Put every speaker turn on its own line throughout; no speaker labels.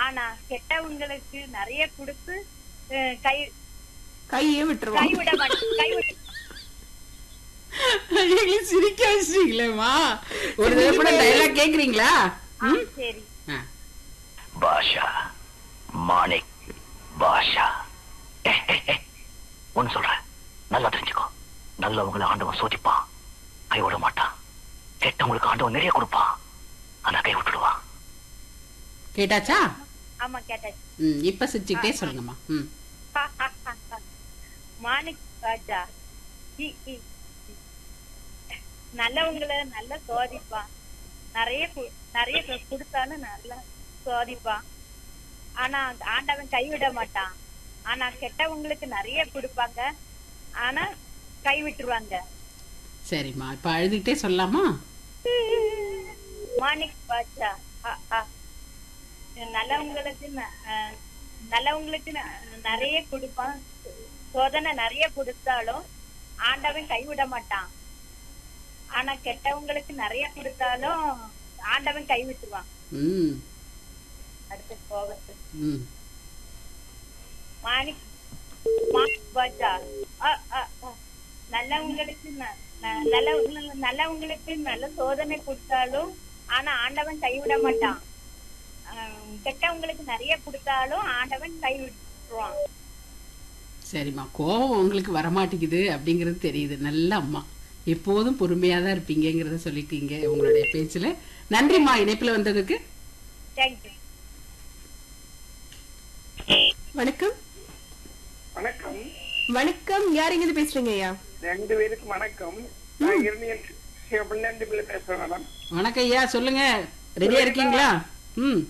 ஆனா கெட்டவங்களுக்கு நிறைய கொடுத்து அஹ், கை
கையே விட்டுருவோம்
கைவிட மாட்டேன் கைவிட
எங்களை சிரிக்க வச்சிட்டீங்களேம்மா ஒரு தடவை கூட டைலாக் கேக்குறீங்களா
ஆ, சரி
ஆ.
பாஷா மாணிக் பாஷா ஒன்னு சொல்றேன் நல்லா தெரிஞ்சுக்கோ நல்லவங்களை ஆண்டவன் சோதிப்பான் கை விட மாட்டான் கெட்டவங்களுக்கு ஆண்டவன் நிறைய கொடுப்பான் ஆனா கை விட்டுடுவான்
கேட்டாச்சா
ஆமா கேட்டாச்சு
ம் இப்ப சிரிச்சுக்கிட்டே சொல்லுங்கம்மா ம்
மாணிக் ராஜா ஹி, ஹி. நல்லவங்களை நல்லா சோதிப்பான் நிறைய கு- நிறைய கு- கொடுத்தாலும் நல்லா சோதிப்பான் ஆனா ஆண்டவன் கைவிட மாட்டான் ஆனா கெட்டவங்களுக்கு நிறைய கொடுப்பாங்க ஆனா கை விட்டுருவாங்க
சரிம்மா இப்ப அழுதுகிட்டே சொல்லலாமா
மாணிக் பாட்சா ஆ, ஆ. நல்லவங்களுக்கு ந- அஹ், நல்லவங்களுக்கு ந- நிறைய கொடுப்பான் சோதனை நிறைய கொடுத்தாலும் ஆண்டவன் கைவிட மாட்டான் ஆனா கெட்டவங்களுக்கு நிறைய கொடுத்தாலும் ஆண்டவன் கைவிட்டுருவான்
ம்
அடுத்து போகத்து
ம்
மாணிக் மாணிக் பாட்சா ஆ, ஆ, ஆ. நல்லவங்களுக்கு ந- ந- நல்லவங்க நல்லவங்களுக்கு நல்ல சோதனை கொடுத்தாலும் ஆனா ஆண்டவன் கைவிட மாட்டான் ஆஹ் கெட்டவங்களுக்கு நிறைய கொடுத்தாலும் ஆண்டவன் கைவிட்டுருவான்
சரிம்மா கோவம் உங்களுக்கு வரமாட்டேங்குது அப்படிங்கிறது தெரியுது நல்ல அம்மா எப்போதும் பொறுமையா தான் இருப்பீங்கங்கிறத சொல்லிட்டீங்க உங்களுடைய பேச்சுல நன்றிம்மா இணைப்புல வந்ததுக்கு
தேங்க்யூ
வணக்கம்
வணக்கம்
வணக்கம் யார் எங்க இருந்து பேசுறீங்க ஐயா
ரெண்டு பேருக்கும் வணக்கம் நான் இருநியல் சிவபண்ணாண்டு பிள்ளை பேசுறேன் மேடம்
வணக்கம் ஐயா சொல்லுங்க ரெடியா இருக்கீங்களா ம்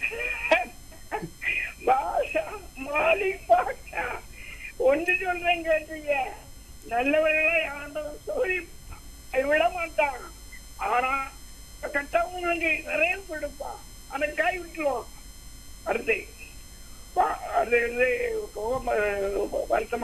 பாஷா மாலிக் பாஷா ஒன்று சொல்றேன் கேட்டீங்க நல்லவர்களை ஆண்டவன் சொல்லி விட மாட்டான் ஆனா கெட்டவங்களுக்கு நிறைய கொடுப்பான் ஆனா கை விட்டுருவான் அடுத்து பா- அது வந்து கோபம், அஹ், வருத்தமா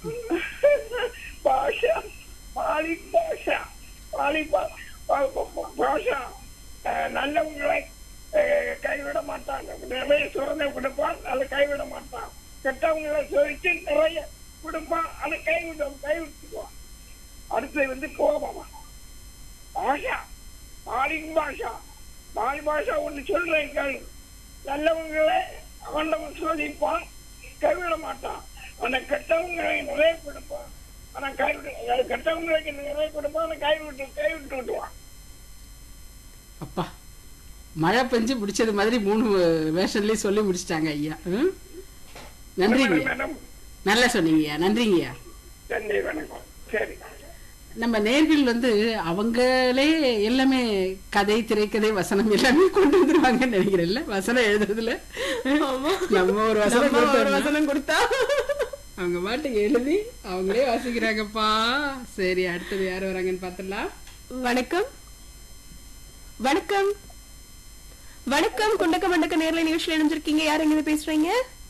பாஷா மாலிக் பாஷா மாலிக் பா- பா- பா- பாஷா அஹ், நல்லவங்களை அஹ், கைவிட மாட்டாங்க நிறைய சுரந்தை கொடுப்பான் அதை கைவிட மாட்டான் கெட்டவங்களை சோதிச்சு நிறைய கொடுப்பான் அதை கைவிடும் கைவிட்டுக்குவான் அடுத்தது வந்து கோபமா பாஷா மாலிக் பாஷா மாலி பாஷா ஒண்ணு சொல்றேன் கேளு நல்லவங்களை ஆண்டவன் சோதிப்பான் கைவிட மாட்டான் ஆனா கெட்டவங்களை நிறைய கொடுப்பான் ஆனா கைவிட கெட்டவங்களுக்கு நிறைய கொடுப்பான் ஆனா கைவிட்டு கைவிட்டு விட்டுவான்
அப்பா மழை பெஞ்சு முடிச்சது மாதிரி மூணு வேஷன்லயும் சொல்லி முடிச்சிட்டாங்க ஐயா ம்? நன்றிங்க ஐயா.
மேடம்
நல்லா சொன்னீங்கய்யா நன்றிங்கய்யா
நன்றி வணக்கம் சரி
நம்ம நேர்கள் வந்து அவங்களே எல்லாமே கதை திரைக்கதை வசனம் எல்லாமே கொண்டு வந்துருவாங்கன்னு நினைக்கிறேன்ல வசனம் எழுதுறதுல நம்ம ஒரு வசனம்
நம்ம ஒரு
கொடுத்தோம்னா,
வசனம் கொடுத்தா
அவங்க பாட்டுக்கு எழுதி அவங்களே வாசிக்கிறாங்கப்பா சரி அடுத்தது யார் வராங்கன்னு பாத்துடலாம்
வணக்கம் வணக்கம் வணக்கம் குண்டக்க மண்டக்க நேர்ல நிகழ்ச்சியில் இணைஞ்சிருக்கீங்க யார் எங்க இருந்து பேசுறீங்க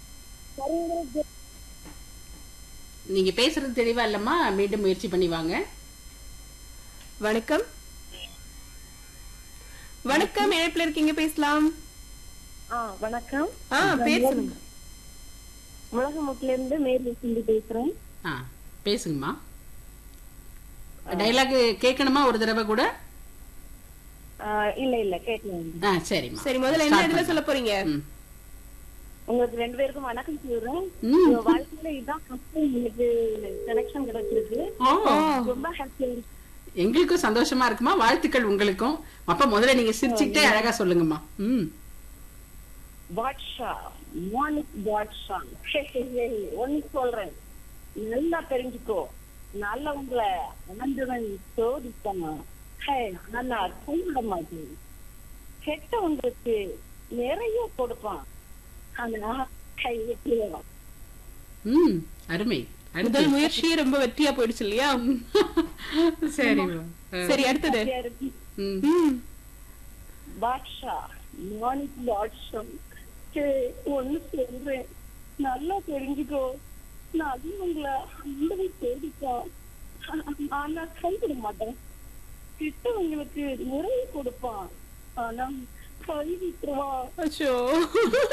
நீங்க பேசுறது தெளிவா இல்லம்மா மீண்டும் முயற்சி பண்ணி வாங்க
வணக்கம் வணக்கம் இணைப்புல இருக்கீங்க பேசலாம்
ஆ வணக்கம்
ஆ பேர் சொல்லுங்க
உலகமுட்டில இருந்து மேரி சிந்தி பேசுறேன்
ஆ பேசுங்கம்மா டைலாக் கேட்கணுமா ஒரு தடவை கூட
ஆ, இல்ல இல்ல கேட்கலாம்
ஆ சரிம்மா
சரி முதல்ல என்ன இதுல சொல்ல போறீங்க
ம்.
உங்களுக்கு ரெண்டு பேருக்கும் வணக்கம் சொல்றேன்
ம்.
உங்க வாழ்க்கையில இதுதான் ஃபர்ஸ்ட் உங்களுக்கு கனெக்ஷன் கிடைச்சிருக்கு
ஓ
ரொம்ப ஹாப்பியா இருக்கு
எங்களுக்கும் சந்தோஷமா இருக்குமா வாழ்த்துக்கள் உங்களுக்கும் அப்ப முதல்ல நீங்க சிரிச்சுக்கிட்டே அழகா சொல்லுங்கம்மா ம்
பாட்ஷா மானிக் பாட்ஷா ஒன்னு சொல்றேன் நல்லா தெரிஞ்சுக்கோ நல்லவங்களை ஆண்டவன் சோதிப்பான் ஹே, நல்லா கைவிட மாட்டேன் கெட்டவங்களுக்கு நிறைய கொடுப்பான் ஆனா கை வெட்டிடுவான்
ம் அருமை அடுத்து
முதல் முயற்சியே ரொம்ப வெற்றியா போயிடுச்சு இல்லையா
சரிம்மா ஆ.
சரி அடுத்தது
ஹாப்பியா இருக்கு.
ம்.
ம்
பாட்ஷா மானிக் பாட்ஷா ஹே, ஒண்ணு சொல்றேன் நல்லா தெரிஞ்சுக்கோ நல்லவங்களை ஆண்டவன் சோதிப்பான் ஆனா கைவிட மாட்டேன் கிட்டவங்களுக்கு நிறைய கொடுப்பான் ஆனா கை விட்டுருவான்
அச்சோ